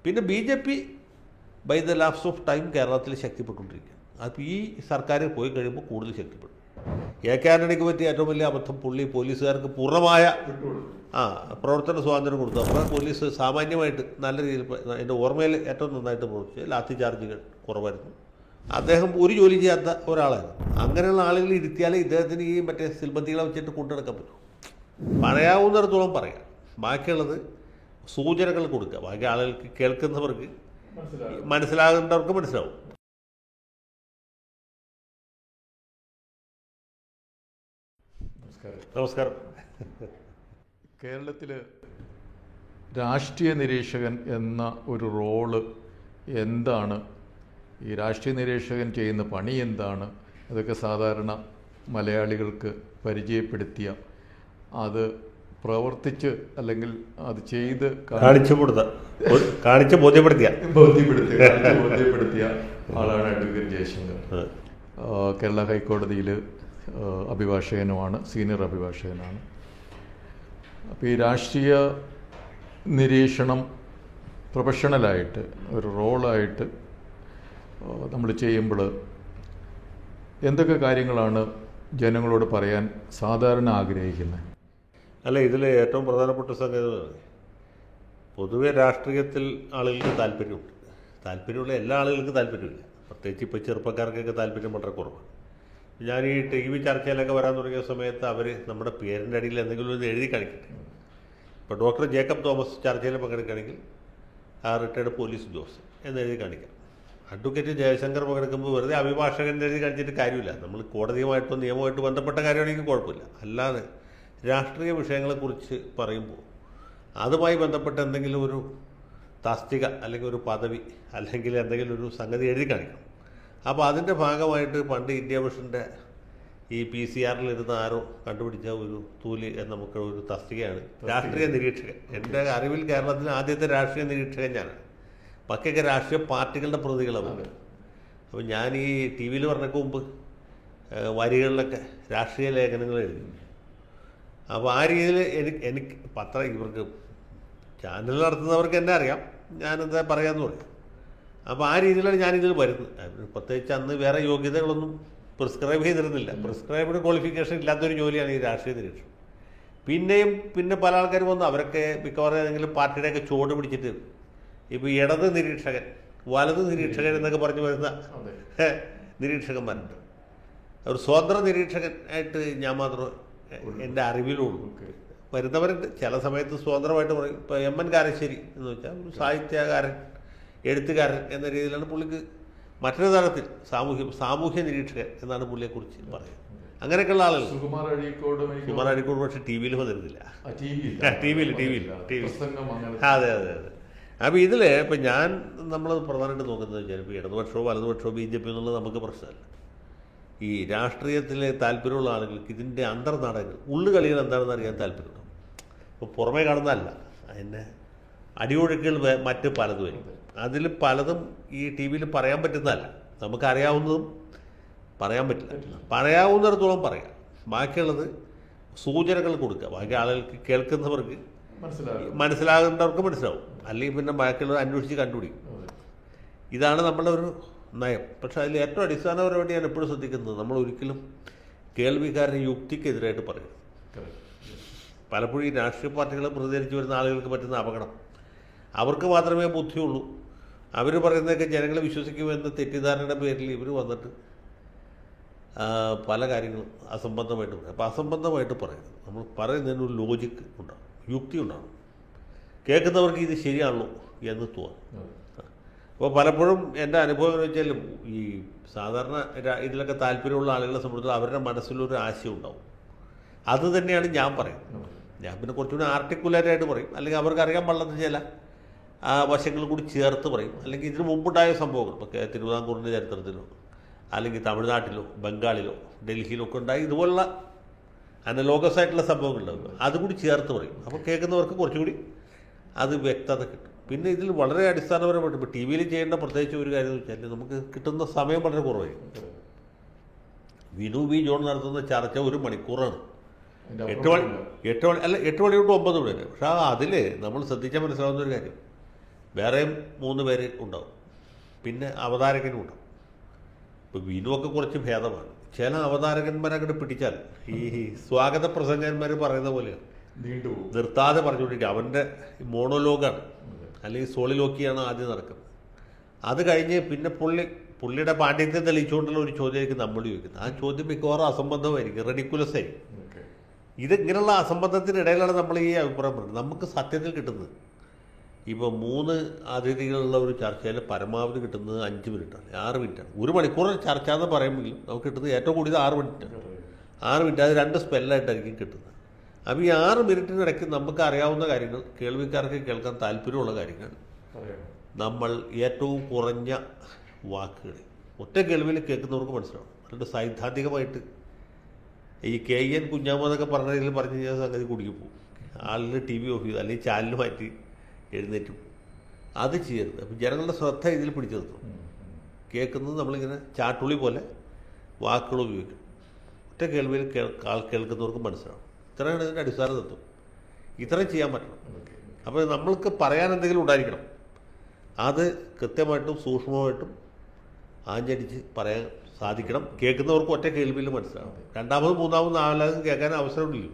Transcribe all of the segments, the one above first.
പിന്നെ B J P by the lapse of time കേരളത്തിൽ ശക്തിപ്പെട്ടുകൊണ്ടിരിക്കുക അപ്പോൾ ഈ സർക്കാർ പോയി കഴിയുമ്പോൾ കൂടുതൽ ശക്തിപ്പെടും എ കെ ആന്റണിക്ക് പറ്റിയ ഏറ്റവും വലിയ അബദ്ധം പുള്ളി പോലീസുകാർക്ക് പൂർണ്ണമായ ആ പ്രവർത്തന സ്വാതന്ത്ര്യം കൊടുത്തു അപ്പോൾ പോലീസ് സാമാന്യമായിട്ട് നല്ല രീതിയിൽ പ- എൻ്റെ ഓർമ്മയിൽ ഏറ്റവും നന്നായിട്ട് പ്രവർത്തിച്ചു ലാത്തി ചാർജുകൾ കുറവായിരുന്നു അദ്ദേഹം ഒരു ജോലി ചെയ്യാത്ത ഒരാളായിരുന്നു അങ്ങനെയുള്ള ആളുകൾ ഇരുത്തിയാലേ ഇദ്ദേഹത്തിന് ഈ മറ്റേ സിൽബന്തികളെ വെച്ചിട്ട് കൊണ്ടുനടക്കാൻ പറ്റും പറയാവുന്നിടത്തോളം പറയാം ബാക്കിയുള്ളത് സൂചനകൾ കൊടുക്കുക ബാക്കി ആളുകൾക്ക് കേൾക്കുന്നവർക്ക് മനസ്സിലാകേണ്ടവർക്ക് മനസ്സിലാവും നമസ്കാരം നമസ്കാരം കേരളത്തിൽ രാഷ്ട്രീയ നിരീക്ഷകൻ എന്ന ഒരു റോള് എന്താണ് ഈ രാഷ്ട്രീയ നിരീക്ഷകൻ ചെയ്യുന്ന പണി എന്താണ് അതൊക്കെ സാധാരണ മലയാളികൾക്ക് പരിചയപ്പെടുത്തിയ അത് പ്രവർത്തിച്ച് അല്ലെങ്കിൽ അത് ചെയ്ത് കാ- കാണിച്ചു കൊടുത്ത കാണിച്ച് ബോധ്യപ്പെടുത്തിയ ബോധ്യപ്പെടുത്തിയ കാണിച്ച് ബോധ്യപ്പെടുത്തിയ ആളാണ് അഡ്വക്കേറ്റ് ജയശങ്കർ ആ, കേരള ഹൈക്കോടതിയിൽ അഭിഭാഷകനുമാണ് സീനിയർ അഭിഭാഷകനാണ് അപ്പോൾ ഈ രാഷ്ട്രീയ നിരീക്ഷണം പ്രൊഫഷണലായിട്ട് ഒരു റോളായിട്ട് നമ്മൾ ചെയ്യുമ്പോൾ എന്തൊക്കെ കാര്യങ്ങളാണ് ജനങ്ങളോട് പറയാൻ സാധാരണ ആഗ്രഹിക്കുന്നത് അല്ല ഇതിൽ ഏറ്റവും പ്രധാനപ്പെട്ട സംഗതി എന്ന് പറഞ്ഞാൽ പൊതുവെ രാഷ്ട്രീയത്തിൽ ആളുകൾക്ക് താല്പര്യമുണ്ട് താല്പര്യമുള്ള എല്ലാ ആളുകൾക്കും താല്പര്യമില്ല പ്രത്യേകിച്ച് ഇപ്പോൾ ചെറുപ്പക്കാർക്കൊക്കെ താല്പര്യം വളരെ കുറവാണ് ഞാൻ ഈ ടി വി ചർച്ചയിലൊക്കെ വരാൻ തുടങ്ങിയ സമയത്ത് അവർ നമ്മുടെ പേരിൻ്റെ അടിയിൽ എന്തെങ്കിലും ഒന്ന് എഴുതി കാണിക്കട്ടെ ഇപ്പോൾ ഡോക്ടർ ജേക്കബ് തോമസ് ചർച്ചയിൽ പങ്കെടുക്കുകയാണെങ്കിൽ ആ റിട്ടയർഡ് പോലീസ് ഉദ്യോഗസ്ഥൻ എന്ന് എഴുതി കാണിക്കാം അഡ്വക്കേറ്റ് ജയശങ്കർ പങ്കെടുക്കുമ്പോൾ വെറുതെ അഭിഭാഷകൻ എഴുതി കാണിച്ചിട്ട് കാര്യമില്ല നമ്മൾ കോടതിയുമായിട്ടോ നിയമമായിട്ട് ബന്ധപ്പെട്ട കാര്യമാണെങ്കിൽ കുഴപ്പമില്ല അല്ലാതെ രാഷ്ട്രീയ വിഷയങ്ങളെക്കുറിച്ച് പറയുമ്പോൾ അതുമായി ബന്ധപ്പെട്ട എന്തെങ്കിലും ഒരു തസ്തിക അല്ലെങ്കിൽ ഒരു പദവി അല്ലെങ്കിൽ എന്തെങ്കിലും ഒരു സംഗതി എഴുതി കാണിക്കണം അപ്പോൾ അതിൻ്റെ ഭാഗമായിട്ട് പണ്ട് ഇന്ത്യ മിഷൻ്റെ ഈ പി സി ആറിൽ ഇരുന്ന ആരോ കണ്ടുപിടിച്ച ഒരു തൂലി എന്ന നമുക്ക് ഒരു തസ്തികയാണ് രാഷ്ട്രീയ നിരീക്ഷകൻ എൻ്റെ അറിവിൽ കേരളത്തിലെ ആദ്യത്തെ രാഷ്ട്രീയ നിരീക്ഷകൻ ഞാനാണ് ബാക്കിയൊക്കെ രാഷ്ട്രീയ പാർട്ടികളുടെ പ്രതികളാണ് അപ്പോൾ ഞാൻ ഈ ടി വിയിൽ പറഞ്ഞൊക്കെ മുമ്പ് ഏഹ്, വരികളിലൊക്കെ രാഷ്ട്രീയ ലേഖനങ്ങൾ എഴുതി അപ്പോൾ ആ രീതിയിൽ എനിക്ക് എനിക്ക് പത്ര ഇവർക്ക് ചാനൽ നടത്തുന്നവർക്ക് എന്നെ അറിയാം ഞാനെന്താ പറയാമെന്ന് പറയും അപ്പോൾ ആ രീതിയിലാണ് ഞാനിതിൽ വരുന്നത് അതിന് പ്രത്യേകിച്ച് അന്ന് വേറെ യോഗ്യതകളൊന്നും പ്രിസ്ക്രൈബ് ചെയ്തിരുന്നില്ല പ്രിസ്ക്രൈബ്ഡ് ക്വാളിഫിക്കേഷൻ ഇല്ലാത്തൊരു ജോലിയാണ് ഈ രാഷ്ട്രീയ നിരീക്ഷണം പിന്നെയും പിന്നെ പല ആൾക്കാർ വന്നു അവരൊക്കെ മിക്കവാറും ഏതെങ്കിലും പാർട്ടിയുടെയൊക്കെ ചുവട് പിടിച്ചിട്ട് ഇപ്പോൾ ഇടത് നിരീക്ഷകൻ വലത് നിരീക്ഷകൻ എന്നൊക്കെ പറഞ്ഞു വരുന്ന അതെ. നിരീക്ഷകന്മാരുണ്ട് ഒരു സ്വതന്ത്ര നിരീക്ഷകൻ ആയിട്ട് ഞാൻ മാത്രം എൻ്റെ അറിവിലുള്ളൂ ഓക്കെ വരുന്നവരുണ്ട് ചില സമയത്ത് സ്വതന്ത്രമായിട്ട് പറയും ഇപ്പോൾ എം എൻ കാരശ്ശേരി എന്ന് വെച്ചാൽ ഒരു സാഹിത്യകാരൻ എഴുത്തുകാരൻ എന്ന രീതിയിലാണ് പുള്ളിക്ക് മറ്റൊരു തലത്തിൽ സാമൂഹ്യ സാമൂഹ്യ നിരീക്ഷകൻ എന്നാണ് പുള്ളിയെക്കുറിച്ച് പറയുന്നത് അങ്ങനെയൊക്കെയുള്ള ആളുകൾ സുകുമാർ അഴീക്കോട് എനിക്ക് കുമാർ അടിക്കൂട് പക്ഷേ ടി വിയിൽ വന്നിരുന്നില്ല ആ, ടി വി ആ, ടി വിയിൽ, ടി വിയിൽ, ടി വിയിൽ. പ്രസംഗം അങ്ങനെ അതെ അതെ അതെ അപ്പോൾ ഇതിൽ ഇപ്പം ഞാൻ നമ്മൾ പ്രധാനമായിട്ട് നോക്കുന്നത് വെച്ചാൽ ഇപ്പോൾ ഇടതുപക്ഷമോ വലതുപക്ഷമോ ബി ജെ പി എന്നുള്ളത് നമുക്ക് പ്രശ്നമല്ല ഈ രാഷ്ട്രീയത്തിലെ താല്പര്യമുള്ള ആളുകൾക്ക് ഇതിൻ്റെ അന്തർനാടകങ്ങൾ ഉള്ളുകളികൾ എന്താണെന്ന് അറിയാൻ താല്പര്യമുണ്ടാവും ഇപ്പോൾ പുറമേ കാണുന്നതല്ല അതിൻ്റെ അടിയൊഴുക്കുകൾ വേ- മറ്റ് പലതും വരും അതിൽ പലതും ഈ ടി വിയിൽ പറയാൻ പറ്റുന്നതല്ല നമുക്കറിയാവുന്നതും പറയാൻ പറ്റില്ല പറയാവുന്നിടത്തോളം പറയാം ബാക്കിയുള്ളത് സൂചനകൾ കൊടുക്കുക ബാക്കി ആളുകൾക്ക് കേൾക്കുന്നവർക്ക് മനസ്സിലാകും മനസ്സിലാകേണ്ടവർക്ക് മനസ്സിലാവും അല്ലെങ്കിൽ പിന്നെ ബാക്കിയുള്ളത് അന്വേഷിച്ച് കണ്ടുപിടിക്കും അതെ. ഇതാണ് നമ്മളുടെ ഒരു നയം പക്ഷേ അതിൽ ഏറ്റവും അടിസ്ഥാനപരമായിട്ട് ഞാൻ എപ്പോഴും ശ്രദ്ധിക്കുന്നത് നമ്മൾ ഒരിക്കലും കേൾവിക്കാരന് യുക്തിക്കെതിരായിട്ട് പറയരുത് Correct. പലപ്പോഴും ഈ രാഷ്ട്രീയ പാർട്ടികൾ പ്രതികരിച്ച് വരുന്ന ആളുകൾക്ക് പറ്റുന്ന അപകടം അവർക്ക് മാത്രമേ ബുദ്ധിയുള്ളൂ അവർ പറയുന്നതൊക്കെ ജനങ്ങളെ വിശ്വസിക്കുമെന്ന തെറ്റിദ്ധാരണയുടെ പേരിൽ ഇവർ വന്നിട്ട് ആ, പല കാര്യങ്ങളും അസംബന്ധമായിട്ട് പറയും അപ്പോൾ അസംബന്ധമായിട്ട് പറയരുത് നമ്മൾ പറയുന്നതിന് ഒരു ലോജിക്ക് ഉണ്ടാകും യുക്തി ഉണ്ടാകും കേൾക്കുന്നവർക്ക് ഇത് ശരിയാണല്ലോ എന്ന് തോന്നും അതെ. അപ്പോൾ പലപ്പോഴും എൻ്റെ അനുഭവം എന്ന് വെച്ചാൽ ഈ സാധാരണ ര- ഇതിലൊക്കെ താല്പര്യമുള്ള ആളുകളെ സംബന്ധിച്ച് അവരുടെ മനസ്സിലൊരു ആശയം ഉണ്ടാവും അത് തന്നെയാണ് ഞാൻ പറയുന്നത് ഞാൻ പിന്നെ കുറച്ചുകൂടി ആർട്ടിക്കുലേറ്റായിട്ട് പറയും അല്ലെങ്കിൽ അവർക്ക് അറിയാൻ പാടില്ലാത്ത ചില ആ വശങ്ങൾ കൂടി ചേർത്ത് പറയും അല്ലെങ്കിൽ ഇതിനു മുമ്പുണ്ടായ സംഭവങ്ങൾ ഇപ്പോൾ കേ- തിരുവിതാംകൂറിൻ്റെ ചരിത്രത്തിലോ അല്ലെങ്കിൽ തമിഴ്നാട്ടിലോ ബംഗാളിലോ ഡൽഹിയിലോ ഒക്കെ ഉണ്ടായി ഇതുപോലുള്ള അനലോഗസ് ആയിട്ടുള്ള സംഭവങ്ങളുണ്ടാവും അതുകൂടി ചേർത്ത് പറയും അപ്പോൾ കേൾക്കുന്നവർക്ക് കുറച്ചുകൂടി അത് വ്യക്തത കിട്ടും പിന്നെ ഇതിൽ വളരെ അടിസ്ഥാനപരമായിട്ട് ഇപ്പോൾ ടി വിയിൽ ചെയ്യേണ്ട പ്രത്യേകിച്ച് ഒരു കാര്യം എന്ന് വെച്ചാൽ നമുക്ക് കിട്ടുന്ന സമയം വളരെ കുറവായിരിക്കും വിനു വി ജോൺ നടത്തുന്ന ചർച്ച ഒരു മണിക്കൂറാണ് അതിന്റെ എട്ട് മണി അപ്പുറം എട്ട് മണി അല്ല എട്ട് മണി തൊട്ട് ഒമ്പത് മണി വരെ പക്ഷേ അതിൽ നമ്മൾ ശ്രദ്ധിച്ചാൽ മനസ്സിലാവുന്ന ഒരു കാര്യം വേറെയും മൂന്ന് പേര് ഉണ്ടാവും പിന്നെ അവതാരകനും ഉണ്ടാവും ഇപ്പോൾ വിനുവൊക്കെ കുറച്ച് ഭേദമാണ് ചില അവതാരകന്മാരെ അങ്ങോട്ട് പിടിച്ചാൽ ഈ സ്വാഗത പ്രസംഗന്മാർ പറയുന്ന പോലെയാണ് നീണ്ടുപോകും നിർത്താതെ പറഞ്ഞുകൊണ്ടിരിക്കുക അവൻ്റെ മോണോലോഗാണ് അല്ലെങ്കിൽ സോളിലോക്കിയാണ് ആദ്യം നടക്കുന്നത് അത് കഴിഞ്ഞ് പിന്നെ പുള്ളി പുള്ളിയുടെ പാണ്ഡിത്യം തെളിയിച്ചുകൊണ്ടുള്ള ഒരു ചോദ്യമായിരിക്കും നമ്മൾ ചോദിക്കുന്നത് ആ ചോദ്യം മിക്കവാറും അസംബന്ധമായിരിക്കും റെഡിക്കുലസ് ആയിരിക്കും ഓക്കെ ഇത് ഇങ്ങനെയുള്ള അസംബന്ധത്തിനിടയിലാണ് നമ്മൾ ഈ അഭിപ്രായം പറയുന്നത് നമുക്ക് സത്യത്തിൽ കിട്ടുന്നത് ഇപ്പോൾ മൂന്ന് അതിഥികളുള്ള ഒരു ചർച്ചയിൽ പരമാവധി കിട്ടുന്നത് അഞ്ച് മിനിറ്റാണ് ആറ് മിനിറ്റാണ് ഒരു മണിക്കൂർ ചർച്ച എന്ന് പറയുമെങ്കിലും നമുക്ക് കിട്ടുന്നത് ഏറ്റവും കൂടിയത് ആറ് മിനിറ്റാണ് ആറ് മിനിറ്റ് അത് രണ്ട് സ്പെല്ലായിട്ടായിരിക്കും കിട്ടുന്നത് അപ്പോൾ ഈ ആറ് മിനിറ്റിനിടയ്ക്ക് നമുക്ക് അറിയാവുന്ന കാര്യങ്ങൾ കേൾവിക്കാർക്ക് കേൾക്കാൻ താല്പര്യമുള്ള കാര്യങ്ങൾ പറയാം നമ്മൾ ഏറ്റവും കുറഞ്ഞ വാക്കുകൾ ഒറ്റ കേൾവിയിൽ കേൾക്കുന്നവർക്ക് മനസ്സിലാവും അതുകൊണ്ട് സൈദ്ധാന്തികമായിട്ട് ഈ കെ എൻ കുഞ്ഞാമെന്നൊക്കെ പറഞ്ഞതിൽ പറഞ്ഞു കഴിഞ്ഞാൽ സംഗതി കുടുങ്ങി പോകും ആളിന് ടി വി ഓഫ് ചെയ്ത് അല്ലെങ്കിൽ ചാനൽ മാറ്റി എഴുന്നേറ്റ് പോകും അത് ചെയ്യരുത് അപ്പം ജനങ്ങളുടെ ശ്രദ്ധ ഇതിൽ പിടിച്ചു നിർത്തും കേൾക്കുന്നത് നമ്മളിങ്ങനെ ചാട്ടുളി പോലെ വാക്കുകൾ ഉപയോഗിക്കും ഒറ്റ കേൾവിയിൽ കേൾ ആൾ കേൾക്കുന്നവർക്ക് മനസ്സിലാവും ഇത്രയാണ് ഇതിൻ്റെ അടിസ്ഥാന തത്വം ഇത്രയും ചെയ്യാൻ പറ്റണം ഓക്കെ അപ്പോൾ നമ്മൾക്ക് പറയാൻ എന്തെങ്കിലും ഉണ്ടായിരിക്കണം അത് കൃത്യമായിട്ടും സൂക്ഷ്മമായിട്ടും ആഞ്ഞടിച്ച് പറയാൻ സാധിക്കണം കേൾക്കുന്നവർക്ക് ഒറ്റ കേൾവിയിൽ മനസ്സിലാവും രണ്ടാമതും മൂന്നാമതും നാലാമതും കേൾക്കാൻ അവസരമില്ലല്ലോ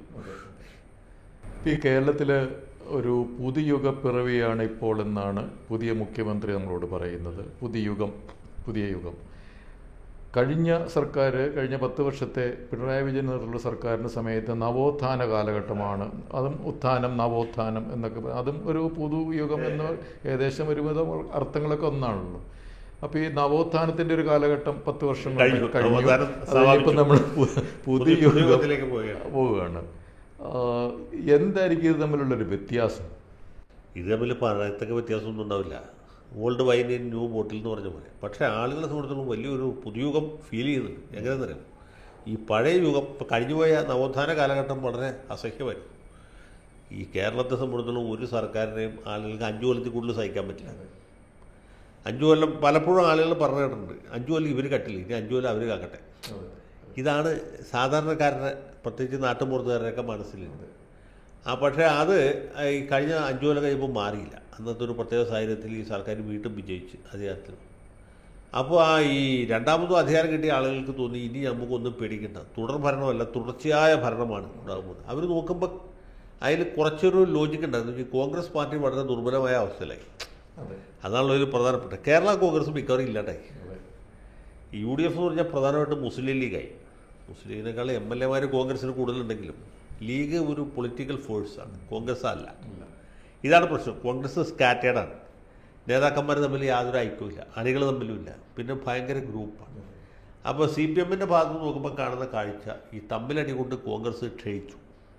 ഈ കേരളത്തില് ഒരു പുതുയുഗ പിറവിയാണ് ഇപ്പോൾ എന്നാണ് പുതിയ മുഖ്യമന്ത്രി നമ്മളോട് പറയുന്നത് പുതുയുഗം പുതിയ യുഗം കഴിഞ്ഞ സർക്കാർ കഴിഞ്ഞ പത്ത് വർഷത്തെ പിണറായി വിജയൻ നേതൃത്വമുള്ള സർക്കാരിൻ്റെ സമയത്ത് നവോത്ഥാന കാലഘട്ടമാണ് അതും ഉത്ഥാനം നവോത്ഥാനം എന്നൊക്കെ പറ- അതും ഒരു പുതുയുഗം എന്ന് ഏകദേശം ഒരുവിധം അർത്ഥങ്ങളൊക്കെ ഒന്നാണല്ലോ അപ്പോൾ ഈ നവോത്ഥാനത്തിൻ്റെ ഒരു കാലഘട്ടം പത്ത് വർഷം കൊണ്ട് കഴിഞ്ഞു. കഴിഞ്ഞു നവോത്ഥാനം അതിപ്പോൾ നമ്മൾ പുതിയ യുഗം യുഗത്തിലേക്ക് പോവുകയാണ് പോവുകയാണ് ആ, എന്തായിരിക്കും ഇത് തമ്മിലുള്ളൊരു വ്യത്യാസം ഇത് തമ്മിൽ പറയത്തക്ക വ്യത്യാസമൊന്നും ഉണ്ടാവില്ല old wine in new bottle എന്ന് പറഞ്ഞ പോലെ പക്ഷേ ആളുകളെ സംബന്ധിച്ചിടത്തോളം വലിയൊരു പുതുയുഗം ഫീൽ ചെയ്യുന്നുണ്ട് എങ്ങനെയെന്നറിയാം ഈ പഴയ യുഗം ഇപ്പോൾ കഴിഞ്ഞുപോയ നവോത്ഥാന കാലഘട്ടം വളരെ അസഹ്യമായിരുന്നു ഈ കേരളത്തെ സംബന്ധിച്ചിടത്തോളം ഒരു സർക്കാരിനെയും ആളുകൾക്ക് അഞ്ചു കൊല്ലത്തിൽ കൂടുതൽ സഹിക്കാൻ പറ്റില്ല അഞ്ചു കൊല്ലം പലപ്പോഴും ആളുകൾ പറഞ്ഞു കേട്ടിട്ടുണ്ട് അഞ്ചു കൊല്ലം ഇവർ കട്ടില്ല ഇനി അഞ്ചു കൊല്ലം അവർ കാക്കട്ടെ ഇതാണ് സാധാരണക്കാരുടെ പ്രത്യേകിച്ച് നാട്ടുമ്പുറത്തുകാരുടെയൊക്കെ മനസ്സിലുണ്ട് ആ പക്ഷേ അത് ഈ കഴിഞ്ഞ അഞ്ചു കൊല്ലം കഴിയുമ്പോൾ മാറിയില്ല അന്നത്തെ ഒരു പ്രത്യേക സാഹചര്യത്തിൽ ഈ സർക്കാർ വീണ്ടും വിജയിച്ച് അധികാരത്തിൽ അപ്പോൾ ആ ഈ രണ്ടാമതും അധികാരം കിട്ടിയ ആളുകൾക്ക് തോന്നി ഇനി നമുക്കൊന്നും പേടിക്കണ്ട തുടർ ഭരണമല്ല തുടർച്ചയായ ഭരണമാണ് ഉണ്ടാകുന്നത് അവർ നോക്കുമ്പോൾ അതിൽ കുറച്ചൊരു ലോജിക്ക് ഉണ്ടായിരുന്നു ഈ കോൺഗ്രസ് പാർട്ടി വളരെ ദുർബലമായ അവസ്ഥയിലായി അതെ അതാണല്ലോ ഇതിൽ പ്രധാനപ്പെട്ട കേരള കോൺഗ്രസ് മിക്കവാറും ഇല്ലാണ്ടായി അതെ യു ഡി എഫ് എന്ന് പറഞ്ഞാൽ പ്രധാനമായിട്ടും മുസ്ലിം ലീഗായി മുസ്ലിം ലീഗിനേക്കാൾ എം എൽ എമാർ കോൺഗ്രസിന് കൂടുതലുണ്ടെങ്കിലും ലീഗ് ഒരു പൊളിറ്റിക്കൽ ഫോഴ്സാണ് കോൺഗ്രസ് അല്ല ഇല്ല ഇതാണ് പ്രശ്നം കോൺഗ്രസ് സ്കാറ്റേഡാണ് നേതാക്കന്മാർ തമ്മിൽ യാതൊരു ഐക്യമില്ല അണികൾ തമ്മിലും ഇല്ല പിന്നെ ഭയങ്കര ഗ്രൂപ്പാണ് അപ്പോൾ സി പി എമ്മിൻ്റെ ഭാഗത്ത് നോക്കുമ്പോൾ കാണുന്ന കാഴ്ച ഈ തമ്മിലടി കൊണ്ട് കോൺഗ്രസ് ക്ഷയിച്ചു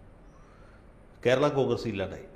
കേരള കോൺഗ്രസ് ഇല്ലാണ്ടായി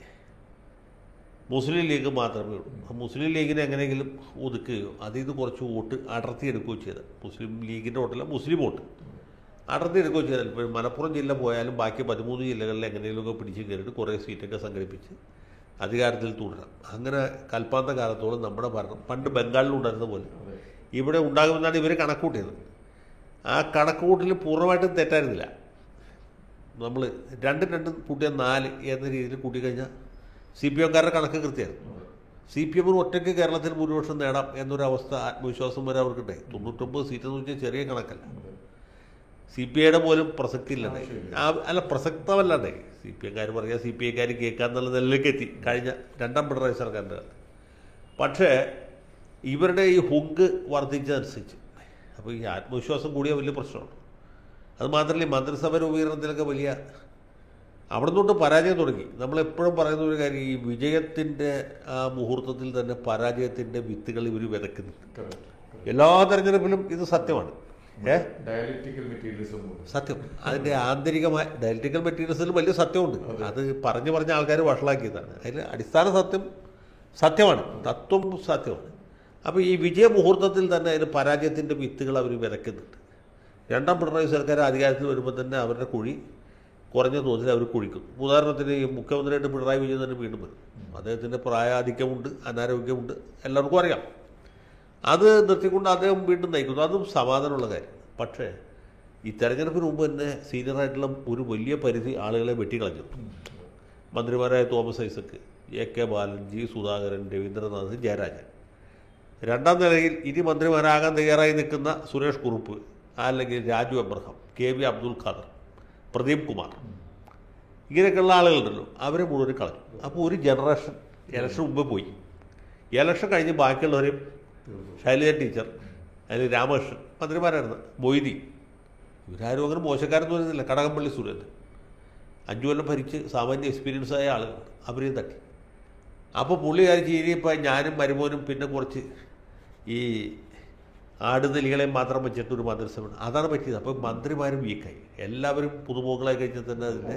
മുസ്ലിം ലീഗ് മാത്രമേ ഉള്ളൂ ആ മുസ്ലിം ലീഗിനെ എങ്ങനെയെങ്കിലും ഒതുക്കുകയോ അതിൽ നിന്ന് കുറച്ച് വോട്ട് അടർത്തിയെടുക്കുകയോ ചെയ്ത് മുസ്ലിം ലീഗിൻ്റെ വോട്ടല്ല മുസ്ലിം വോട്ട് അടർത്തിയെടുക്കുകയോ ചെയ്താൽ ഇപ്പോൾ മലപ്പുറം ജില്ല പോയാലും ബാക്കി പതിമൂന്ന് ജില്ലകളിൽ എങ്ങനെയെങ്കിലുമൊക്കെ പിടിച്ച് കയറിയിട്ട് കുറേ സീറ്റൊക്കെ സംഘടിപ്പിച്ച് അധികാരത്തിൽ തുടരാം അങ്ങനെ കൽപ്പാന്ത കാലത്തോളം നമ്മുടെ ഭരണം പണ്ട് ബംഗാളിലുണ്ടായിരുന്ന പോലെ അതെ ഇവിടെ ഉണ്ടാകുമെന്നാണ് ഇവർ കണക്കൂട്ടിയത് ആ കണക്കുകൂട്ടൽ പൂർണ്ണമായിട്ടും തെറ്റായിരുന്നില്ല നമ്മൾ രണ്ടും രണ്ടും കൂട്ടിയ നാല് എന്ന രീതിയിൽ കൂട്ടിക്കഴിഞ്ഞാൽ സി പി എംകാരുടെ കണക്ക് കൃത്യമായിരുന്നു അതെ സി പി എമ്മിന് ഒറ്റയ്ക്ക് കേരളത്തിൽ ഭൂരിപക്ഷം നേടാം എന്നൊരു അവസ്ഥ ആത്മവിശ്വാസം വരെ അവർക്കുണ്ടായി തൊണ്ണൂറ്റൊമ്പത് സീറ്റ് എന്ന് വെച്ചാൽ ചെറിയ കണക്കല്ല അതെ സി പി ഐയുടെ പോലും പ്രസക്തി ഇല്ലാണ്ടായി ആവശ്യമില്ല. ആ, അല്ല പ്രസക്തമല്ലാണ്ടായി സി പി എംകാർ പറയുക സി പി ഐക്കാർ കേൾക്കാന്നുള്ള നിലയിലേക്ക് എത്തി കഴിഞ്ഞ രണ്ടാം പിണറായി സർക്കാരിൻ്റെ കാലത്ത് പക്ഷേ ഇവരുടെ ഈ ഹുങ്ക് വർദ്ധിച്ചതനുസരിച്ച് അപ്പോൾ ഈ ആത്മവിശ്വാസം കൂടിയ വലിയ പ്രശ്നമാണ് അത് മാത്രമല്ല ഈ മന്ത്രിസഭ രൂപീകരണത്തിലൊക്കെ വലിയ അവിടെ തൊട്ട് പരാജയം തുടങ്ങി നമ്മളെപ്പോഴും പറയുന്ന ഒരു കാര്യം ഈ വിജയത്തിൻ്റെ ആ മുഹൂർത്തത്തിൽ തന്നെ പരാജയത്തിൻ്റെ വിത്തുകൾ ഇവർ വിതക്കുന്നുണ്ട് കറക്റ്റ് എല്ലാ തെരഞ്ഞെടുപ്പിലും ഇത് സത്യമാണ് ഏ ഡയലക്റ്റിക്കൽ മെറ്റീരിയലിസം സത്യം അതിൻ്റെ ആന്തരികമായ ഡയലക്റ്റിക്കൽ മെറ്റീരിയൽസിൽ വലിയ സത്യമുണ്ട് അത് പറഞ്ഞു പറഞ്ഞ ആൾക്കാർ വഷളാക്കിയതാണ് അതിൽ അടിസ്ഥാന സത്യം സത്യമാണ് തത്വം സത്യമാണ് അപ്പോൾ ഈ വിജയ മുഹൂർത്തത്തിൽ തന്നെ അതിന് പരാജയത്തിൻ്റെ വിത്തുകൾ അവർ വിതയ്ക്കുന്നുണ്ട് രണ്ടാം പിണറായി സർക്കാർ അധികാരത്തിൽ വരുമ്പോൾ തന്നെ അവരുടെ കുഴി കുറഞ്ഞ തോതിൽ അവർ കുഴിക്കും ഉദാഹരണത്തിന് ഈ മുഖ്യമന്ത്രിയായിട്ട് പിണറായി വിജയൻ തന്നെ വീണ്ടും വരും അദ്ദേഹത്തിൻ്റെ പ്രായാധിക്യമുണ്ട് അനാരോഗ്യമുണ്ട് എല്ലാവർക്കും അറിയാം അത് നിർത്തിക്കൊണ്ട് അദ്ദേഹം വീണ്ടും നയിക്കുന്നു അതും സമാധാനമുള്ള കാര്യം പക്ഷേ ഈ തെരഞ്ഞെടുപ്പിന് മുമ്പ് തന്നെ സീനിയറായിട്ടുള്ള ഒരു വലിയ പരിധി ആളുകളെ വെട്ടിക്കളഞ്ഞു മന്ത്രിമാരായ Thomas Isaac A K Balan G Sudhakaran Raveendranath Jayarajan രണ്ടാം നിലയിൽ ഇനി മന്ത്രിമാരാകാൻ തയ്യാറായി നിൽക്കുന്ന സുരേഷ് കുറുപ്പ് അല്ലെങ്കിൽ രാജു അബ്രഹാം കെ വി അബ്ദുൽ ഖാദർ പ്രദീപ് കുമാർ ഇങ്ങനെയൊക്കെയുള്ള ആളുകളുണ്ടല്ലോ അവരെ മുഴുവൻ കളഞ്ഞു അപ്പോൾ ഒരു ജനറേഷൻ ഇലക്ഷൻ മുമ്പ് പോയി ഇലക്ഷൻ കഴിഞ്ഞ് ബാക്കിയുള്ളവരെയും ശൈലജ ടീച്ചർ അതിൽ രാമകൃഷ്ണൻ മന്ത്രിമാരായിരുന്നു മൊയ്തി ഇവരാരും അങ്ങനെ മോശക്കാരെന്ന് പറയുന്നില്ല കടകംപള്ളി സുരേന്ദ്രൻ അഞ്ചു കൊല്ലം ഭരിച്ച് സാമാന്യ എക്സ്പീരിയൻസ് ആയ ആളുകൾ അവരെയും തട്ടി അപ്പോൾ പുള്ളി കാര്യം ഇനിയിപ്പോൾ ഞാനും മരുമോനും പിന്നെ കുറച്ച് ഈ ആടുനെലികളെയും മാത്രം വെച്ചിട്ട് ഒരു മന്ത്രിസഭ അതാണ് പറ്റിയത് അപ്പോൾ മന്ത്രിമാരും വീക്കായി എല്ലാവരും പുതുമുഖങ്ങളായി കഴിഞ്ഞാൽ തന്നെ അതിൻ്റെ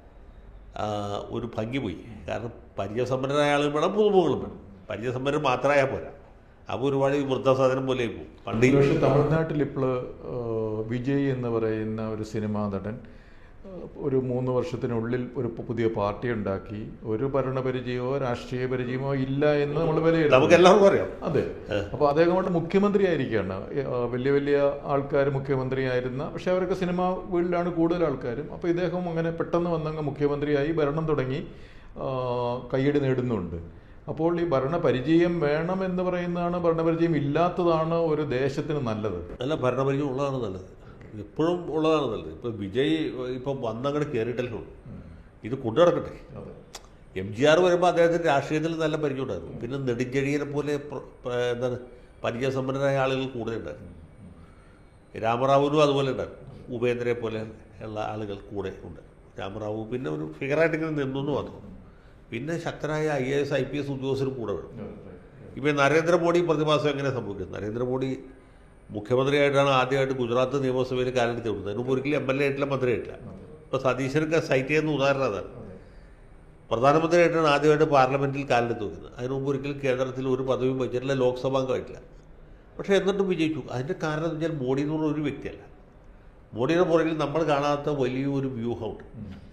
ആ, ഒരു ഭംഗി പോയി കാരണം പരിചയസമ്പന്നരായ ആളുകൾ വേണം പുതുമുഖങ്ങളും വേണം പരിചയസമ്പന്നർ മാത്രമായാൽ പോരാ അപ്പോൾ ഒരുപാട് ഈ വൃദ്ധസാധനം പോലെ പോകും പണ്ട് ഈ- പക്ഷെ തമിഴ്നാട്ടിൽ ഇപ്പോൾ വിജയ് എന്ന് പറയുന്ന ഒരു സിനിമാ നടൻ ആ, ഒരു മൂന്ന് വർഷത്തിനുള്ളിൽ ഒരു പു- പുതിയ പാർട്ടി ഉണ്ടാക്കി ഒരു ഭരണപരിചയമോ രാഷ്ട്രീയ പരിചയമോ ഇല്ല എന്ന് നമ്മൾ നമുക്ക് വിലയിരുത്തും എല്ലാവർക്കും അറിയാം അതെ അപ്പോൾ അദ്ദേഹം കൊണ്ട് മുഖ്യമന്ത്രി ആയിരിക്കുകയാണ് ഏ, ആ, വലിയ വലിയ ആൾക്കാർ മുഖ്യമന്ത്രി ആയിരുന്ന പക്ഷെ അവരൊക്കെ സിനിമ വീട്ടിലാണ് കൂടുതൽ ആൾക്കാരും അപ്പോൾ ഇദ്ദേഹം അങ്ങനെ പെട്ടെന്ന് വന്നങ്ങ് മുഖ്യമന്ത്രിയായി ഭരണം തുടങ്ങി ആ, കയ്യടി നേടുന്നുണ്ട് അപ്പോൾ ഈ ഭരണപരിചയം വേണം എന്ന് പറയുന്നതാണ് ഭരണപരിചയം ഇല്ലാത്തതാണ് ഒരു ദേശത്തിന് നല്ലത് നല്ല ഭരണപരിചയം ഉള്ളതാണ് നല്ലത് എപ്പോഴും ഉള്ളതാണ് നല്ലത് ഇപ്പം വിജയ് ഇപ്പം വന്നങ്ങോട്ട് കയറിയിട്ടല്ലേ ഉള്ളൂ ഇത് കൊണ്ടു നടക്കട്ടെ എം ജി ആർ വരുമ്പോൾ അദ്ദേഹത്തിന് രാഷ്ട്രീയത്തിൽ നല്ല പരിചയം ഉണ്ടായിരുന്നു പിന്നെ നെടുഞ്ചെഴിയനെ പോലെ പ്ര- പ്ര- എന്താണ് പരിചയസമ്പന്നരായ ആളുകൾ കൂടുതലുണ്ടായിരുന്നു രാമറാവുവിനും അതുപോലെ ഉണ്ടായിരുന്നു ഉപേന്ദ്രയെ പോലെ ഉള്ള ആളുകൾ കൂടെ ഉണ്ട് രാമറാവു പിന്നെ ഒരു ഫിഗറായിട്ട് ഇങ്ങനെ നിന്നു വന്നു പിന്നെ ശക്തരായ I A S I P S ഉദ്യോഗസ്ഥരും കൂടെ വേണം ഇപ്പം നരേന്ദ്രമോദി പ്രതിഭാസം എങ്ങനെ സംഭവിക്കുന്നത് നരേന്ദ്രമോദി മുഖ്യമന്ത്രിയായിട്ടാണ് ആദ്യമായിട്ട് ഗുജറാത്ത് നിയമസഭയിൽ കാലെടുത്ത് വിടുന്നത് അതിന് മുമ്പ് ഒരിക്കലും എം എൽ എ ആയിട്ടില്ല മന്ത്രിയായിട്ടില്ല ഇപ്പോൾ സതീശനൊക്കെ സൈറ്റ് ചെയ്യുന്ന ഉദാഹരണം അതാണ് പ്രധാനമന്ത്രിയായിട്ടാണ് ആദ്യമായിട്ട് പാർലമെന്റിൽ കാലെടുത്ത് വെക്കുന്നത് അതിന് മുമ്പ് ഒരിക്കലും കേന്ദ്രത്തിൽ ഒരു പദവിയും വഹിച്ചിട്ടില്ല ലോക്സഭാംഗമായിട്ടില്ല പക്ഷേ എന്നിട്ടും വിജയിച്ചു അതിൻ്റെ കാരണം എന്ന് വെച്ചാൽ മോഡി എന്ന് പറഞ്ഞ ഒരു വ്യക്തിയല്ല മോഡിയുടെ പുറകിൽ നമ്മൾ കാണാത്ത വലിയൊരു വ്യൂഹമുണ്ട്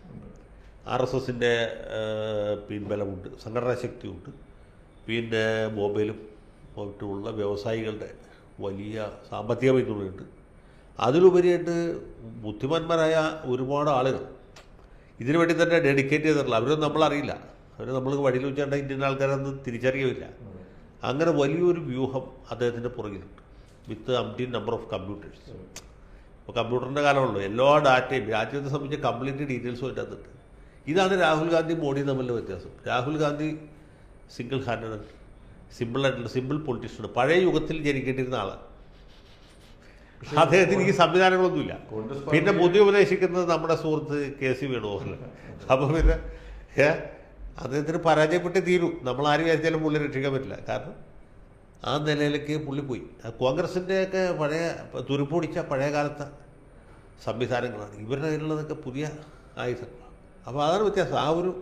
ആർ എസ് എസിൻ്റെ പിൻബലമുണ്ട് സംഘടനാ ശക്തിയുണ്ട് പിന്നെ മൊബൈലും മറ്റുള്ള വ്യവസായികളുടെ വലിയ സാമ്പത്തിക പിന്തുണയുണ്ട് അതിലുപരിയായിട്ട് ബുദ്ധിമാന്മാരായ ഒരുപാട് ആളുകൾ ഇതിനു വേണ്ടി തന്നെ ഡെഡിക്കേറ്റ് ചെയ്തിട്ടുള്ള അവരൊന്നും നമ്മളറിയില്ല അവർ നമ്മൾ വഴിയിൽ വെച്ചാണ്ട് ഇന്ത്യൻ ആൾക്കാരൊന്നും തിരിച്ചറിയില്ല അങ്ങനെ വലിയൊരു വ്യൂഹം അദ്ദേഹത്തിൻ്റെ പുറകിലുണ്ട് with umpteen number of computers ഇപ്പോൾ കമ്പ്യൂട്ടറിൻ്റെ കാലമുള്ളൂ എല്ലാ ഡാറ്റയും രാജ്യത്തെ സംബന്ധിച്ച കംപ്ലീറ്റ് ഡീറ്റെയിൽസും അതിൻ്റെ അകത്തുണ്ട് ഇതാണ് രാഹുൽ ഗാന്ധി മോഡി തമ്മിലുള്ള വ്യത്യാസം Rahul Gandhi single handed simple ആയിട്ടുള്ള സിമ്പിൾ പൊളിറ്റീഷ്യനാണ് പഴയ യുഗത്തിൽ ജനിക്കേണ്ടിരുന്ന ആളാണ് അദ്ദേഹത്തിന് ഈ സംവിധാനങ്ങളൊന്നുമില്ല കോൺഗ്രസ് പിന്നെ ബുദ്ധി ഉപദേശിക്കുന്നത് നമ്മുടെ സുഹൃത്ത് കെ സി വേണുഗോപാലൻ അപ്പോൾ പിന്നെ ഏ അദ്ദേഹത്തിന് പരാജയപ്പെട്ട് തീരൂ നമ്മൾ ആരും വിചാരിച്ചാലും പുള്ളി രക്ഷിക്കാൻ പറ്റില്ല കാരണം ആ നിലയിലേക്ക് പുള്ളി പോയി ആ കോൺഗ്രസിൻ്റെയൊക്കെ പഴയ തുരുപ്പൊടിച്ച പഴയ കാലത്തെ സംവിധാനങ്ങളാണ് ഇവരുടെ കയ്യിലുള്ളതൊക്കെ പുതിയ ആയുധങ്ങളാണ് അപ്പോൾ അതാണ് വ്യത്യാസം ആ ഒരു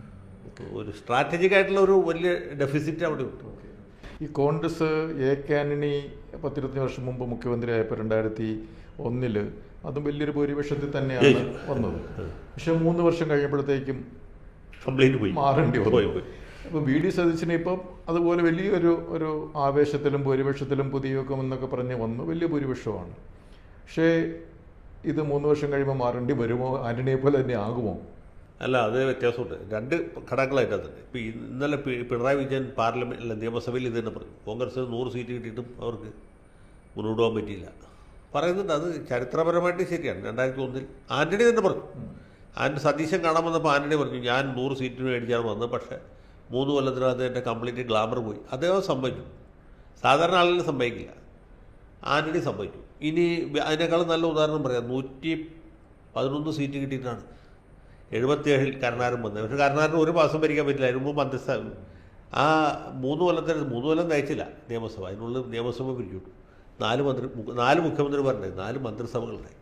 ഒരു സ്ട്രാറ്റജിക് ആയിട്ടുള്ള ഒരു വലിയ ഡെഫിസിറ്റ് അവിടെ ഉണ്ട് ഈ കോൺഗ്രസ് എ കെ ആന്റണി പത്തിരുപത്തി വർഷം മുമ്പ് മുഖ്യമന്ത്രിയായപ്പോൾ രണ്ടായിരത്തി ഒന്നില് അതും വലിയൊരു ഭൂരിപക്ഷത്തിൽ തന്നെയാണ് ജയിച്ചു. വന്നത് പക്ഷെ മൂന്ന് വർഷം കഴിയുമ്പോഴത്തേക്കും കംപ്ലൈൻറ്റ് പോയി മാറേണ്ടി പോയി വന്നു പോയി അപ്പോൾ വി ഡി സതീശനെ ഇപ്പം അതുപോലെ വലിയൊരു ഒരു ആവേശത്തിലും ഭൂരിപക്ഷത്തിലും പുതിയ യുഗം എന്നൊക്കെ പറഞ്ഞ് വന്നു വലിയ ഭൂരിപക്ഷമാണ് പക്ഷേ ഇത് മൂന്ന് വർഷം കഴിയുമ്പോൾ മാറേണ്ടി വരുമോ ആന്റണിയെ പോലെ തന്നെ ആകുമോ അല്ല അത് വ്യത്യാസമുണ്ട് രണ്ട് ഘടകങ്ങളായിട്ട് അതുണ്ട് ഇപ്പോൾ ഇന്നലെ പി- പിണറായി വിജയൻ പാർലമെന്റ് അല്ല നിയമസഭയിൽ ഇത് തന്നെ പറഞ്ഞു കോൺഗ്രസ് നൂറ് സീറ്റ് കിട്ടിയിട്ടും അവർക്ക് മുന്നോട്ട് പോകാൻ പറ്റിയില്ല പറയുന്നുണ്ട് അത് ചരിത്രപരമായിട്ട് ശരിയാണ് രണ്ടായിരത്തി ഒന്നിൽ ആന്റണി തന്നെ പറഞ്ഞു ആന്റണി സതീശൻ കാണാൻ വന്നപ്പോൾ ആന്റണി പറഞ്ഞു ഞാൻ നൂറ് സീറ്റിന് മേടിച്ചാണ് വന്നത് പക്ഷേ മൂന്ന് കൊല്ലത്തിനകത്ത് എൻ്റെ കംപ്ലീറ്റ് ഗ്ലാമർ പോയി അദ്ദേഹം സമ്മതിച്ചു സാധാരണ ആളുകൾ സമ്മതിക്കില്ല ആന്റണി സമ്മതിച്ചു ഇനി വ- അതിനേക്കാളും നല്ല ഉദാഹരണം പറയാം നൂറ്റി പതിനൊന്ന് സീറ്റ് കിട്ടിയിട്ടാണ് എഴുപത്തിയേഴിൽ കരുണാകരൻ വന്നത് പക്ഷേ കരുണാകരൻ ഒരു മാസം ഭരിക്കാൻ പറ്റില്ല അതിന് മുമ്പ് മന്ത്രിസഭ ആ മൂന്ന് കൊല്ലത്തിന് മൂന്ന് കൊല്ലം നയിച്ചില്ല നിയമസഭ അതിനുള്ളിൽ നിയമസഭ പിരിച്ചുവിട്ടു നാല് മന്ത്രി മു- നാല് മുഖ്യമന്ത്രിമാരുണ്ടായി നാല് മന്ത്രിസഭകളുണ്ടായി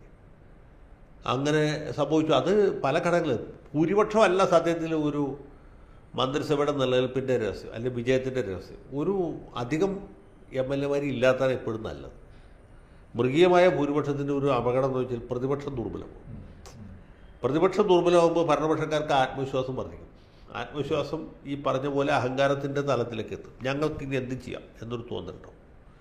അങ്ങനെ സംഭവിച്ചു അത് പല ഘടകങ്ങളും ഭൂരിപക്ഷമല്ല സത്യത്തിൽ ഒരു മന്ത്രിസഭയുടെ നിലനിൽപ്പിൻ്റെ രഹസ്യം അല്ലെങ്കിൽ വിജയത്തിൻ്റെ രഹസ്യം ഒരു അധികം എം എൽ എമാർ ഇല്ലാത്തതാണ് എപ്പോഴും നല്ലത് മൃഗീയമായ ഭൂരിപക്ഷത്തിൻ്റെ ഒരു അപകടം എന്ന് വെച്ചാൽ പ്രതിപക്ഷം ദുർബലമാവും പ്രതിപക്ഷം ദുർബലമാകുമ്പോൾ ഭരണപക്ഷക്കാർക്ക് ആത്മവിശ്വാസം വർദ്ധിക്കും ആത്മവിശ്വാസം ഈ പറഞ്ഞ പോലെ അഹങ്കാരത്തിൻ്റെ തലത്തിലേക്ക് എത്തും ഞങ്ങൾക്ക് ഇനി എന്ത് ചെയ്യാം എന്നൊരു തോന്നലുണ്ടാവും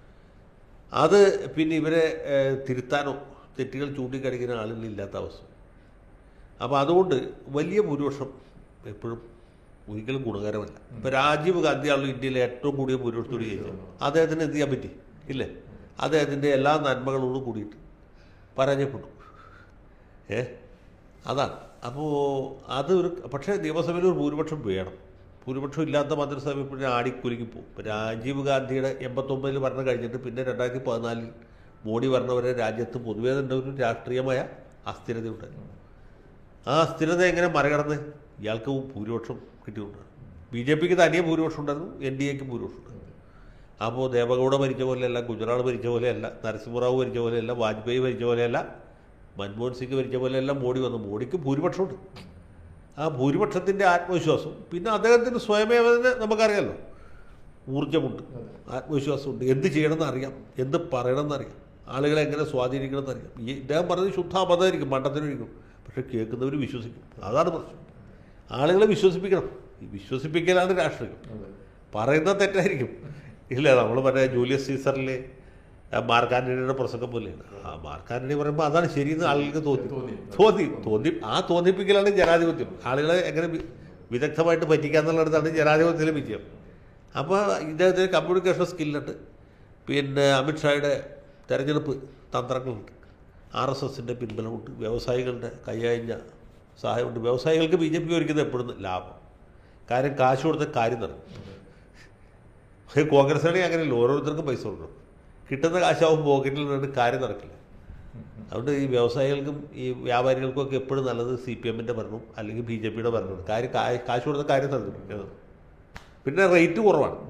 അത് പിന്നെ ഇവരെ ഏഹ്, തിരുത്താനോ തെറ്റുകൾ ചൂണ്ടിക്കാണിക്കുന്ന ആളുകളില്ലാത്ത അവസ്ഥ അപ്പോൾ അതുകൊണ്ട് വലിയ ഭൂരിപക്ഷം എപ്പോഴും ഒരിക്കലും ഗുണകരമല്ല ഇപ്പൊ രാജീവ് ഗാന്ധിയാണല്ലോ ഇന്ത്യയിലെ ഏറ്റവും കൂടിയ ഭൂരിപക്ഷത്തോട് ജയിച്ചത് അദ്ദേഹത്തിന് എന്ത് ചെയ്യാൻ പറ്റി ഇല്ലേ അദ്ദേഹത്തിൻ്റെ എല്ലാ നന്മകളോടും കൂടിയിട്ട് പരാജയപ്പെട്ടു ഏ അതാണ് അപ്പോൾ അത് ഒരു പക്ഷേ നിയമസഭയിൽ ഒരു ഭൂരിപക്ഷം വേണം ഭൂരിപക്ഷം ഇല്ലാത്ത മന്ത്രിസഭ ഇപ്പോഴും ആടിക്കുലുങ്ങിപ്പോവും ഇപ്പോൾ രാജീവ് ഗാന്ധിയുടെ എൺപത്തൊമ്പതിൽ ഭരണം കഴിഞ്ഞിട്ട് പിന്നെ രണ്ടായിരത്തി പതിനാലിൽ മോഡി ഭരണവരെ രാജ്യത്ത് പൊതുവേ തന്നെ ഒരു രാഷ്ട്രീയമായ അസ്ഥിരത ഉണ്ടായിരുന്നു ആ അസ്ഥിരത എങ്ങനെ മറികടന്ന് ഇയാൾക്ക് ഭൂരിപക്ഷം കിട്ടിയിട്ടുണ്ടായിരുന്നു ബി ജെ പിക്ക് തനിയെ ഭൂരിപക്ഷം ഉണ്ടായിരുന്നു എൻ ഡി എക്ക് ഭൂരിപക്ഷം ഉണ്ടായിരുന്നു അപ്പോൾ ദേവഗൗഡ ഭരിച്ച പോലെയല്ല ഗുജറാൾ ഭരിച്ച പോലെയല്ല നരസിംഹറാവു ഭരിച്ച പോലെയല്ല വാജ്പേയി ഭരിച്ച പോലെയല്ല മൻമോഹൻ സിംഗ് ഭരിച്ച പോലെയല്ല മോഡി വന്നു മോഡിക്ക് ഭൂരിപക്ഷമുണ്ട് ആ ഭൂരിപക്ഷത്തിൻ്റെ ആത്മവിശ്വാസം പിന്നെ അദ്ദേഹത്തിന് സ്വയമേവ തന്നെ നമുക്കറിയാമല്ലോ ഊർജ്ജമുണ്ട് ആത്മവിശ്വാസമുണ്ട് എന്ത് ചെയ്യണമെന്ന് അറിയാം എന്ത് പറയണമെന്ന് അറിയാം ആളുകളെ എങ്ങനെ സ്വാധീനിക്കണമെന്ന് അറിയാം ഈ ഇദ്ദേഹം പറഞ്ഞത് ശുദ്ധ അബദ്ധമായിരിക്കും മണ്ടത്തിനായിരിക്കും പക്ഷെ കേൾക്കുന്നവർ വിശ്വസിക്കും അതാണ് പ്രശ്നം ആളുകളെ വിശ്വസിപ്പിക്കണം ഈ വിശ്വസിപ്പിക്കലാണ് രാഷ്ട്രീയം പറയുന്നത് തെറ്റായിരിക്കും ഇല്ല നമ്മൾ പറഞ്ഞ ജൂലിയസ് സീസറിലെ ആ മാർക്ക് ആന്റണിയുടെ പ്രസംഗം പോലെയാണ് ആ മാർക്ക് ആന്റണി പറയുമ്പോൾ അതാണ് ശരിയെന്ന് ആളുകൾക്ക് തോന്നി തോന്നി. തോന്നി തോന്നി ആ തോന്നിപ്പിക്കലാണ് ജനാധിപത്യം ആളുകളെ എങ്ങനെ വി- വിദഗ്ധമായിട്ട് പറ്റിക്കാന്നുള്ളിടത്താണ് ജനാധിപത്യത്തിലെ വിജയം അപ്പോൾ ഇദ്ദേഹത്തിന് കമ്മ്യൂണിക്കേഷൻ സ്കില്ലുണ്ട് പിന്നെ അമിത്ഷായുടെ തെരഞ്ഞെടുപ്പ് തന്ത്രങ്ങളുണ്ട് ആർ എസ് എസിൻ്റെ പിൻബലമുണ്ട് വ്യവസായികളുടെ കൈയഴിഞ്ഞ സഹായമുണ്ട് വ്യവസായികൾക്ക് ബി ജെ പി ഒരുക്കുന്നത് എപ്പോഴും ലാഭം കാര്യം കാശ് കൊടുത്ത കാര്യം നടക്കും കോൺഗ്രസ്സാണെങ്കിൽ അങ്ങനെയല്ല ഓരോരുത്തർക്കും പൈസ കൊടുക്കണം കിട്ടുന്ന കാശാവും പോക്കറ്റിൽ നിന്ന് കാര്യം നടക്കില്ല അതുകൊണ്ട് ഈ വ്യവസായികൾക്കും ഈ വ്യാപാരികൾക്കും ഒക്കെ എപ്പോഴും നല്ലത് സി പി എമ്മിൻ്റെ ഭരണവും അല്ലെങ്കിൽ ബി ജെ പിയുടെ ഭരണവും കാര്യം കാ- കാശ് കൊടുത്ത കാര്യം നടക്കും ഏതാണ്. പിന്നെ റേറ്റ് കുറവാണ്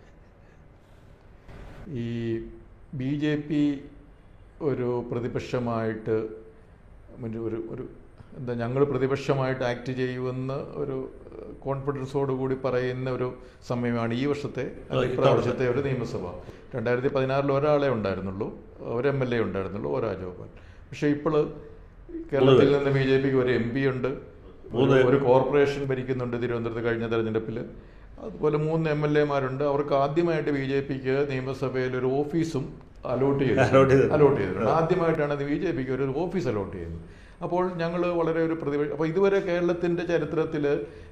ഈ ബി ജെ പി ഒരു പ്രതിപക്ഷമായിട്ട് മറ്റേ ഒരു ഒരു എന്താ ഞങ്ങൾ പ്രതിപക്ഷമായിട്ട് ആക്ട് ചെയ്യുമെന്ന് ഒരു കോൺഫിഡൻസോട് കൂടി പറയുന്ന ഒരു സമയമാണ് ഈ വർഷത്തെ അല്ലെങ്കിൽ ഇപ്രാവശ്യത്തെ ഒരു നിയമസഭ രണ്ടായിരത്തി പതിനാറിൽ ഒരാളെ ഉണ്ടായിരുന്നുള്ളൂ ഒരു എം എൽ എ ഉണ്ടായിരുന്നുള്ളൂ ഒ രാജഗോപാൽ പക്ഷേ ഇപ്പോൾ കേരളത്തിൽ നിന്ന് ബി ജെ പിക്ക് ഒരു എം പി ഉണ്ട് ഒരു- ഒരു കോർപ്പറേഷൻ ഭരിക്കുന്നുണ്ട് തിരുവനന്തപുരത്ത് കഴിഞ്ഞ തെരഞ്ഞെടുപ്പിൽ അതുപോലെ മൂന്ന് എം എൽ എമാരുണ്ട് അവർക്ക് ആദ്യമായിട്ട് ബി ജെ പിക്ക് നിയമസഭയിൽ ഒരു ഓഫീസും അലോട്ട് ചെയ്തു Allot ചെയ്തു. അലോട്ട് ചെയ്തിട്ടുണ്ട് ആദ്യമായിട്ടാണ് ബി ജെ പിക്ക് ഒരു ഓഫീസ് അലോട്ട് ചെയ്യുന്നത് അപ്പോൾ ഞങ്ങൾ വളരെ ഒരു പ്രതിപക്ഷ അപ്പോൾ ഇതുവരെ കേരളത്തിന്റെ ചരിത്രത്തിൽ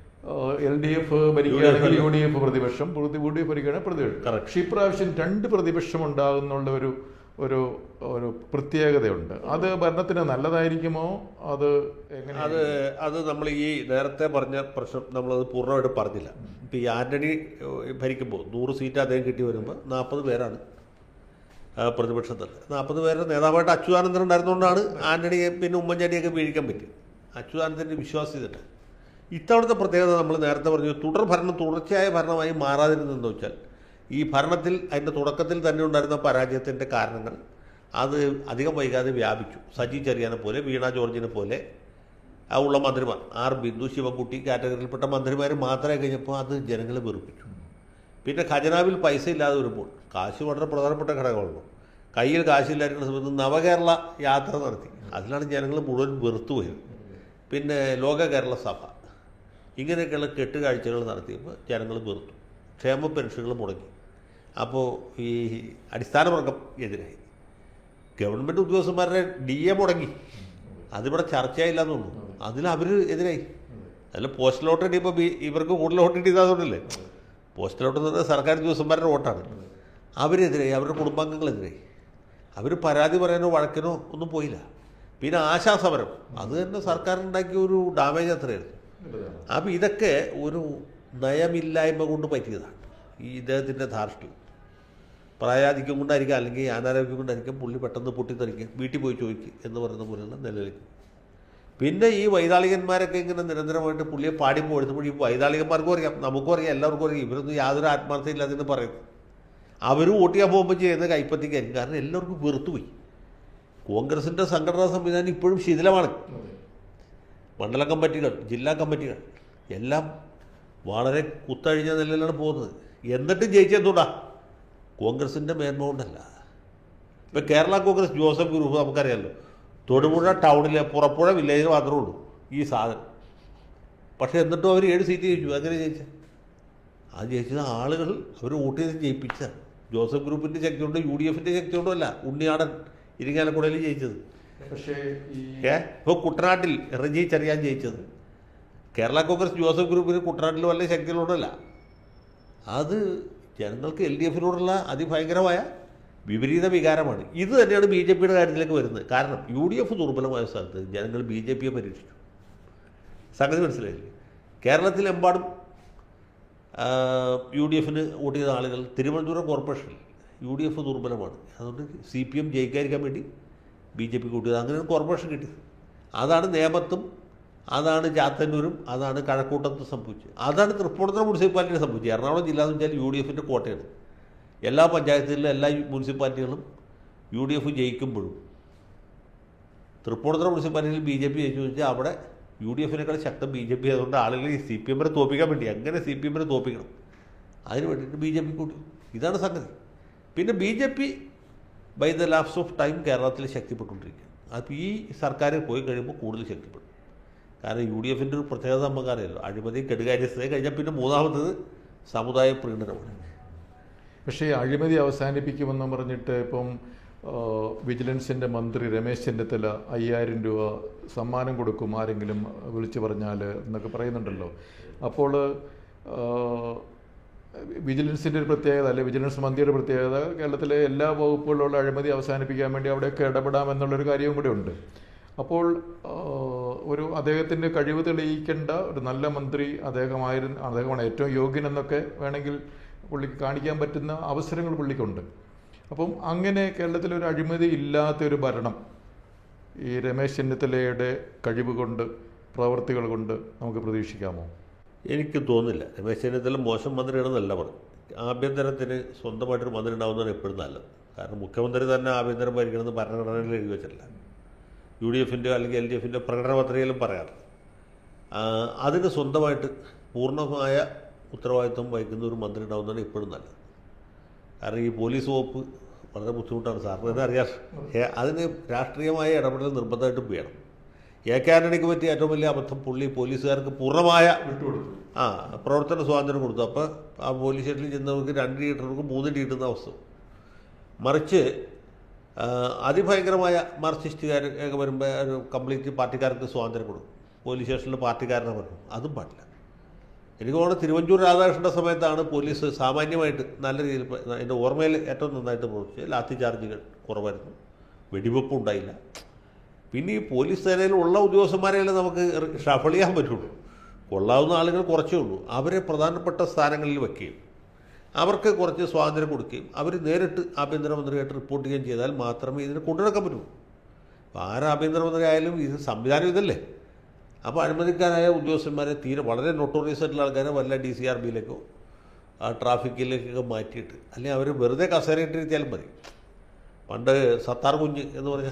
എൽ ഡി എഫ് ഭരിക്കുകയാണെങ്കിൽ യു ഡി എഫ് പ്രതിപക്ഷം യു ഡി എഫ് ഭരിക്കുകയാണെങ്കിൽ പ്രതിപക്ഷം Correct. പക്ഷെ ഇപ്രാവശ്യം രണ്ട് പ്രതിപക്ഷം ഉണ്ടാകുന്നുള്ള ഒരു ഒരു ഒരു പ്രത്യേകതയുണ്ട് അത് ഭരണത്തിന് നല്ലതായിരിക്കുമോ അത് എങ്ങനെ അത് അത് നമ്മൾ ഈ നേരത്തെ പറഞ്ഞ പ്രശ്നം നമ്മളത് പൂർണ്ണമായിട്ട് പറഞ്ഞില്ല ഇപ്പം ഈ ആന്റണി ഏഹ്, ഭരിക്കുമ്പോൾ നൂറ് സീറ്റ് അദ്ദേഹം കിട്ടി വരുമ്പോൾ നാൽപ്പത് പേരാണ് ആ, പ്രതിപക്ഷത്തിൽ നാൽപ്പത് പേരുടെ നേതാവായിട്ട് അച്യുതാനന്ദൻ ഉണ്ടായിരുന്നുകൊണ്ടാണ് ആന്റണിയെ പിന്നെ ഉമ്മൻചാണ്ടിയൊക്കെ വീഴിക്കാൻ പറ്റിയത് അച്യുതാനന്ദൻ്റെ വിശ്വാസ്യതയുണ്ട് ഇത്തവണത്തെ പ്രത്യേകത നമ്മൾ നേരത്തെ പറഞ്ഞു തുടർ ഭരണം തുടർച്ചയായ ഭരണമായി മാറാതിരുന്നെന്ന് വെച്ചാൽ ഈ ഭരണത്തിൽ അതിൻ്റെ തുടക്കത്തിൽ തന്നെ ഉണ്ടായിരുന്ന പരാജയത്തിൻ്റെ കാരണങ്ങൾ അത് അധികം വൈകാതെ വ്യാപിച്ചു സജി ചെറിയാനെ പോലെ വീണ ജോർജിനെ പോലെ ആ ഉള്ള മന്ത്രിമാർ ആർ ബിന്ദു ശിവൻകുട്ടി കാറ്റഗറിയിൽപ്പെട്ട മന്ത്രിമാർ മാത്രമേ കഴിഞ്ഞപ്പോൾ അത് ജനങ്ങളെ വെറുപ്പിച്ചു പിന്നെ ഖജനാവിൽ പൈസ ഇല്ലാതെ വരുമ്പോൾ കാശ് വളരെ പ്രധാനപ്പെട്ട ഘടകമാണല്ലോ കയ്യിൽ കാശില്ലായിരിക്കുന്ന സമയത്ത് നവകേരള യാത്ര നടത്തി അതിലാണ് ജനങ്ങൾ മുഴുവൻ വെറുത്തുപോയത് പിന്നെ ലോക കേരള സഭ ഇങ്ങനെയൊക്കെയുള്ള കെട്ടുകാഴ്ചകൾ നടത്തിയപ്പോൾ ജനങ്ങൾ വെറുത്തു ക്ഷേമ പെൻഷനുകൾ മുടങ്ങി അപ്പോൾ ഈ അടിസ്ഥാന വർഗം എതിരായി ഗവൺമെൻറ് ഉദ്യോഗസ്ഥന്മാരുടെ ഡി എ മുടങ്ങി അതിവിടെ ചർച്ചയായില്ല എന്നുള്ളൂ അതിൽ അവർ എതിരായി അതിൽ പോസ്റ്റൽ ലോട്ടറി ഇപ്പോൾ ഇവർക്ക് കൂടുതൽ വോട്ട് കിട്ടിയതുകൊണ്ടല്ലേ പോസ്റ്റൽ ലോട്ടറി എന്ന് പറഞ്ഞാൽ സർക്കാർ ഉദ്യോഗസ്ഥന്മാരുടെ വോട്ടാണ് അവരെതിരായി അവരുടെ കുടുംബാംഗങ്ങളെതിരായി അവർ പരാതി പറയാനോ വഴക്കിനോ ഒന്നും പോയില്ല പിന്നെ ആശാസമരം അത് തന്നെ സർക്കാരുണ്ടാക്കിയ ഒരു ഡാമേജ് അത്രയായിരുന്നു അപ്പം ഇതൊക്കെ ഒരു നയമില്ലായ്മ കൊണ്ട് പറ്റിയതാണ് ഈ ഇദ്ദേഹത്തിൻ്റെ ധാർഷ്ട്യം പ്രായാധിക്യം കൊണ്ടായിരിക്കാം അല്ലെങ്കിൽ അനാരോഗ്യം കൊണ്ടായിരിക്കും പുള്ളി പെട്ടെന്ന് പൊട്ടിത്തെറിക്കുക വീട്ടിൽ പോയി ചോദിക്കുക എന്ന് പറയുന്ന പോലെയുള്ള നിലനിൽക്കും പിന്നെ ഈ വൈതാളികന്മാരൊക്കെ ഇങ്ങനെ നിരന്തരമായിട്ട് പുള്ളിയെ പാടിപ്പോൾ എടുത്തപ്പോൾ ഈ വൈതാളികന്മാർക്കും അറിയാം നമുക്കും അറിയാം എല്ലാവർക്കും അറിയാം ഇവരൊന്നും യാതൊരു ആത്മാർത്ഥയില്ലാതെന്ന് പറയും അവരും വോട്ട് ചെയ്യാൻ പോകുമ്പോൾ ചെയ്യുന്ന കൈപ്പറ്റിക്കായിരിക്കും കാരണം എല്ലാവർക്കും വെറുത്തുപോയി കോൺഗ്രസിൻ്റെ സംഘടനാ സംവിധാനം ഇപ്പോഴും ശിഥിലമാണ് മണ്ഡലം കമ്മിറ്റികൾ ജില്ലാ കമ്മിറ്റികൾ എല്ലാം വളരെ കുത്തഴിഞ്ഞ നിലയിലാണ് പോകുന്നത് എന്നിട്ടും ജയിച്ചെന്തുകൊണ്ടാ കോൺഗ്രസിൻ്റെ മേന്മ കൊണ്ടല്ല ഇപ്പം കേരള കോൺഗ്രസ് ജോസഫ് ഗ്രൂപ്പ് നമുക്കറിയാമല്ലോ തൊടുപുഴ ടൗണിലെ പുറപ്പുഴ വില്ലേജിൽ മാത്രമേ ഉള്ളൂ ഈ സാധനം പക്ഷേ എന്നിട്ടും അവർ ഏഴ് സീറ്റ് ജയിച്ചു അങ്ങനെ ജയിച്ചത് അത് ജയിച്ചത് ആളുകൾ അവർ വോട്ട് ചെയ്ത് ജയിപ്പിച്ചതാണ് ജോസഫ് ഗ്രൂപ്പിൻ്റെ ശക്തി കൊണ്ട് യു ഡി എഫിൻ്റെ ശക്തി കൊണ്ടും അല്ല ഉണ്ണിയാടൻ ഇരിങ്ങാലക്കുടയിൽ ജയിച്ചത് പക്ഷേ ഈ ഏ ഇപ്പോൾ കുട്ടനാട്ടിൽ റജി ചെറിയാൻ ജയിച്ചത് കേരള കോൺഗ്രസ് ജോസഫ് ഗ്രൂപ്പിന് കുട്ടനാട്ടിൽ വല്ല ശക്തികളുണ്ടല്ല അത് ജനങ്ങൾക്ക് എൽ ഡി എഫിനോടുള്ള അതിഭയങ്കരമായ വിപരീത വികാരമാണ് ഇത് തന്നെയാണ് ബി ജെ പിയുടെ കാര്യത്തിലേക്ക് വരുന്നത് കാരണം യു ഡി എഫ് ദുർബലമായ സ്ഥലത്ത് ജനങ്ങൾ ബി ജെ പിയെ പരീക്ഷിച്ചു സംഗതി മനസ്സിലായില്ലേ കേരളത്തിലെമ്പാടും യു ഡി എഫിന് വോട്ട് ചെയ്ത ആളുകൾ തിരുവനന്തപുരം കോർപ്പറേഷനിൽ യു ഡി എഫ് ദുർബലമാണ് അതുകൊണ്ട് സി പി എം ജയിക്കാതിരിക്കാൻ വേണ്ടി ബി ജെ പി കൂട്ടിയത് അങ്ങനെ കോർപ്പറേഷൻ കിട്ടിയത് അതാണ് നേമത്തും അതാണ് ചാത്തന്നൂരും അതാണ് കഴക്കൂട്ടത്തും സംഭവിച്ചത് അതാണ് തൃപ്പൂണിത്തുറ മുനിസിപ്പാലിറ്റിയിൽ സംഭവിച്ചത് എറണാകുളം ജില്ല എന്ന് വെച്ചാൽ യു ഡി എഫിൻ്റെ കോട്ടയാണ് എല്ലാ പഞ്ചായത്തിലും എല്ലാ മുനിസിപ്പാലിറ്റികളും യു ഡി എഫ് ജയിക്കുമ്പോഴും തൃപ്പൂണിത്തുറ മുനിസിപ്പാലിറ്റിയിൽ ബി ജെ പി ജയിച്ചു വെച്ചാൽ അവിടെ യു ഡി എഫിനേക്കാൾ ശക്തം ബി ജെ പി ആയതുകൊണ്ട് ആളുകൾ ഈ സി പി എമ്മിനെ തോപ്പിക്കാൻ വേണ്ടി എങ്ങനെ സി പി എമ്മിനെ തോപ്പിക്കണം അതിന് വേണ്ടിയിട്ട് ബി ജെ പി കൂട്ടി ഇതാണ് സംഗതി പിന്നെ B J P by the lapse of time കേരളത്തിൽ ശക്തിപ്പെട്ടുകൊണ്ടിരിക്കുക അപ്പോൾ ഈ സർക്കാർ പോയി കഴിയുമ്പോൾ കൂടുതൽ ശക്തിപ്പെടും കാരണം യു ഡി എഫിൻ്റെ ഒരു പ്രത്യേകത നമുക്കറിയാലോ അഴിമതി കെടുകാര്യസ്ഥത കഴിഞ്ഞാൽ പിന്നെ മൂന്നാമത്തത് സമുദായ പ്രീണനമാണ് പക്ഷേ ഈ അഴിമതി അവസാനിപ്പിക്കുമെന്ന് പറഞ്ഞിട്ട് ഇപ്പം ആ, വിജിലൻസിൻ്റെ മന്ത്രി രമേശ് ചെന്നിത്തല അയ്യായിരം രൂപ സമ്മാനം കൊടുക്കും ആരെങ്കിലും വിളിച്ചു പറഞ്ഞാൽ എന്നൊക്കെ പറയുന്നുണ്ടല്ലോ അപ്പോൾ ആ, വിജിലൻസിൻ്റെ ഒരു പ്രത്യേകത അല്ലെ വിജിലൻസ് മന്ത്രിയുടെ പ്രത്യേകത കേരളത്തിലെ എല്ലാ വകുപ്പുകളിലുള്ള അഴിമതി അവസാനിപ്പിക്കാൻ വേണ്ടി അവിടെയൊക്കെ ഇടപെടാമെന്നുള്ളൊരു കാര്യവും കൂടെ ഉണ്ട് അപ്പോൾ ആ, ഒരു അദ്ദേഹത്തിൻ്റെ കഴിവ് തെളിയിക്കേണ്ട ഒരു നല്ല മന്ത്രി അദ്ദേഹമായിരുന്നു അദ്ദേഹമാണ് ഏറ്റവും യോഗ്യനെന്നൊക്കെ വേണമെങ്കിൽ പുള്ളിക്ക് കാണിക്കാൻ പറ്റുന്ന അവസരങ്ങൾ പുള്ളിക്കുണ്ട് അപ്പം അങ്ങനെ കേരളത്തിൽ ഒരു അഴിമതി ഇല്ലാത്ത ഒരു ഭരണം ഈ രമേശ് ചെന്നിത്തലയുടെ കഴിവ് കൊണ്ട് പ്രവർത്തികൾ കൊണ്ട് നമുക്ക് പ്രതീക്ഷിക്കാമോ എനിക്ക് തോന്നുന്നില്ല രമേശ് ചെന്നിത്തല മോശം മന്ത്രിയാണെന്നല്ല പറഞ്ഞു ആഭ്യന്തരത്തിന് സ്വന്തമായിട്ടൊരു മന്ത്രി ഉണ്ടാവുന്നതാണ് എപ്പോഴും നല്ലത് കാരണം മുഖ്യമന്ത്രി തന്നെ ആഭ്യന്തരം ഭരിക്കണമെന്ന് ഭരണഘടനയിൽ എഴുതി വെച്ചിട്ടില്ല യു ഡി എഫിൻ്റെ അല്ലെങ്കിൽ എൽ ഡി എഫിൻ്റെ പ്രകടന പത്രികയിലും പറയാറ് ആ, അതിന് സ്വന്തമായിട്ട് പൂർണ്ണമായ ഉത്തരവാദിത്വം വഹിക്കുന്ന ഒരു മന്ത്രി ഉണ്ടാവുന്നതാണ് എപ്പോഴും നല്ലത് കാരണം ഈ പോലീസ് വകുപ്പ് വളരെ ബുദ്ധിമുട്ടാണ് സാറിന് തന്നെ അറിയാം ഏ, അതിന് രാഷ്ട്രീയമായ ഇടപെടൽ നിർബന്ധമായിട്ടും വേണം എ കെ ആന്റണിക്ക് പറ്റിയ ഏറ്റവും വലിയ അബദ്ധം പുള്ളി പോലീസുകാർക്ക് പൂർണ്ണമായ വിട്ടുകൊടുത്തു ആ പ്രവർത്തന സ്വാതന്ത്ര്യം കൊടുത്തു അപ്പോൾ ആ പോലീസ് സ്റ്റേഷനിൽ ചെന്നവർക്ക് രണ്ട് ടീ കിട്ടുന്നവർക്ക് മൂന്ന് ടീ കിട്ടുന്ന അവസ്ഥ മറിച്ച് ആ, അതിഭയങ്കരമായ മാർക്സിസ്റ്റുകാർ ഒക്കെ വരുമ്പോൾ ഒരു കംപ്ലീറ്റ് പാർട്ടിക്കാർക്ക് സ്വാതന്ത്ര്യം കൊടുക്കും പോലീസ് സ്റ്റേഷനിൽ പാർട്ടിക്കാരനെ പറഞ്ഞു അതും പാടില്ല എനിക്ക് തോന്നുന്നു തിരുവഞ്ചൂർ രാധാകൃഷ്ണൻ്റെ സമയത്താണ് പോലീസ് സാമാന്യമായിട്ട് നല്ല രീതിയിൽ പ- എൻ്റെ ഓർമ്മയിൽ ഏറ്റവും നന്നായിട്ട് പ്രവർത്തിച്ചത് ലാത്തി ചാർജുകൾ കുറവായിരുന്നു വെടിവെപ്പ് ഉണ്ടായില്ല പിന്നെ ഈ പോലീസ് സേനയിലുള്ള ഉദ്യോഗസ്ഥന്മാരെയല്ലേ നമുക്ക് ഷഫൾ ചെയ്യാൻ പറ്റുള്ളൂ കൊള്ളാവുന്ന ആളുകൾ കുറച്ചേ ഉള്ളൂ അവരെ പ്രധാനപ്പെട്ട സ്ഥാനങ്ങളിൽ വയ്ക്കുകയും അവർക്ക് കുറച്ച് സ്വാതന്ത്ര്യം കൊടുക്കുകയും അവർ നേരിട്ട് ആഭ്യന്തരമന്ത്രിയായിട്ട് റിപ്പോർട്ട് ചെയ്യുകയും ചെയ്താൽ മാത്രമേ ഇതിനെ കൊണ്ടുനടക്കാൻ പറ്റൂ അപ്പോൾ ആര് ആഭ്യന്തരമന്ത്രി ആയാലും ഇത് സംവിധാനം ഇതല്ലേ അപ്പോൾ അഴിമതിക്കാരായ ഉദ്യോഗസ്ഥന്മാരെ തീരെ വളരെ നൊട്ടോറിയസ് ആയിട്ടുള്ള ആൾക്കാരെ വല്ല ഡി സി ആർ ബിയിലേക്കോ ആ ട്രാഫിക്കിലേക്കൊക്കെ മാറ്റിയിട്ട് അല്ലെങ്കിൽ അവർ വെറുതെ കസേരയിട്ടിരുത്തിയാലും മതി പണ്ട് സത്താർ കുഞ്ഞ് എന്ന് പറഞ്ഞ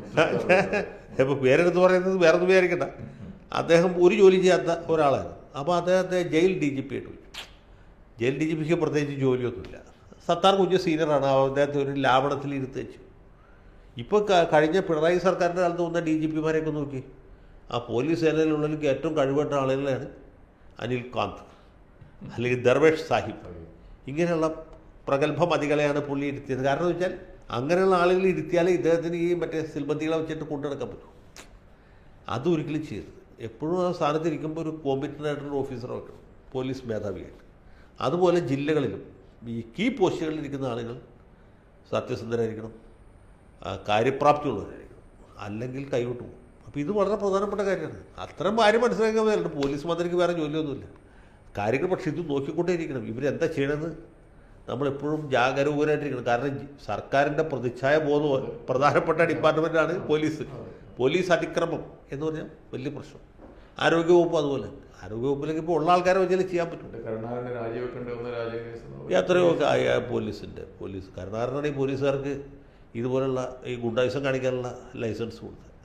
ഇപ്പോൾ പേരെടുത്ത് പറയുന്നത് വേറെ ഒന്നും വിചാരിക്കണ്ട അദ്ദേഹം ഒരു ജോലി ചെയ്യാത്ത ഒരാളായിരുന്നു അപ്പോൾ അദ്ദേഹത്തെ ജയിൽ ഡി ജി പി ആയിട്ട് വെച്ചു ജയിൽ ഡി ജി പിക്ക് പ്രത്യേകിച്ച് ജോലിയൊന്നുമില്ല സത്താർ കുഞ്ഞ് സീനിയറാണ് അദ്ദേഹത്തെ ഒരു ലാവണത്തിൽ ഇരുത്തി വെച്ചു ഇപ്പോൾ കഴിഞ്ഞ പിണറായി സർക്കാരിൻ്റെ കാലത്ത് വന്ന ഡി ജി പിമാരെയൊക്കെ നോക്കി ആ പോലീസ് സേനയിലുള്ളതിലേക്ക് ഏറ്റവും കഴിവേണ്ട ആളുകളാണ് അനിൽ കാന്ത് അല്ലെങ്കിൽ ദർവേഷ് സാഹിബ് ഇങ്ങനെയുള്ള പ്രഗത്ഭ മതികളെയാണ് പുള്ളി ഇരുത്തിയത് കാരണം എന്ന് വെച്ചാൽ അങ്ങനെയുള്ള ആളുകൾ ഇരുത്തിയാലേ ഇദ്ദേഹത്തിന് ഈ മറ്റേ സിൽബന്തികളെ വെച്ചിട്ട് കൊണ്ടുനടക്കാൻ പറ്റും അതും ഒരിക്കലും ചെയ്യരുത് എപ്പോഴും ആ സ്ഥാനത്ത് ഇരിക്കുമ്പോൾ ഒരു കോമ്പറ്റൻ്റ് ആയിട്ടുള്ള ഓഫീസറെ വെക്കണം പോലീസ് മേധാവിയായിട്ട് അതുപോലെ ജില്ലകളിലും ഈ കീ പോസ്റ്റുകളിൽ ഇരിക്കുന്ന ആളുകൾ സത്യസന്ധരായിരിക്കണം ആ, കാര്യപ്രാപ്തിയുള്ളവരായിരിക്കണം അല്ലെങ്കിൽ കൈവിട്ടു പോകും അപ്പോൾ ഇത് വളരെ പ്രധാനപ്പെട്ട കാര്യമാണ് അത്തരം കാര്യം മനസ്സിലാക്കാൻ മതിയല്ല പോലീസ് മന്ത്രിക്ക് വേറെ ജോലിയൊന്നുമില്ല കാര്യങ്ങൾ പക്ഷേ ഇത് നോക്കിക്കൊണ്ടേയിരിക്കണം ഇവരെന്താ ചെയ്യണമെന്ന് നമ്മളെപ്പോഴും ജാഗരൂകരായിട്ടിരിക്കണം കാരണം ജി- സർക്കാരിൻ്റെ പ്രതിച്ഛായ ബോധം പ്രധാനപ്പെട്ട ഡിപ്പാർട്ട്മെൻറ്റാണ് പോലീസ് പോലീസ് അതിക്രമം എന്ന് പറഞ്ഞാൽ വലിയ പ്രശ്നം ആരോഗ്യവകുപ്പ് അതുപോലെ ആരോഗ്യവകുപ്പിലേക്ക് ഇപ്പോൾ ഉള്ള ആൾക്കാരെ വെച്ചാൽ ചെയ്യാൻ പറ്റും കരുണാകരനെ രാജിവെക്കേണ്ടി വന്ന രാജകേസ് എത്രയോ ഒക്കെ ആയ പോലീസിൻ്റെ പോലീസ് കാരണം ഈ പോലീസുകാർക്ക് ഇതുപോലുള്ള ഈ ഗുണ്ടായുസം കാണിക്കാനുള്ള ലൈസൻസ് കൊടുത്തത്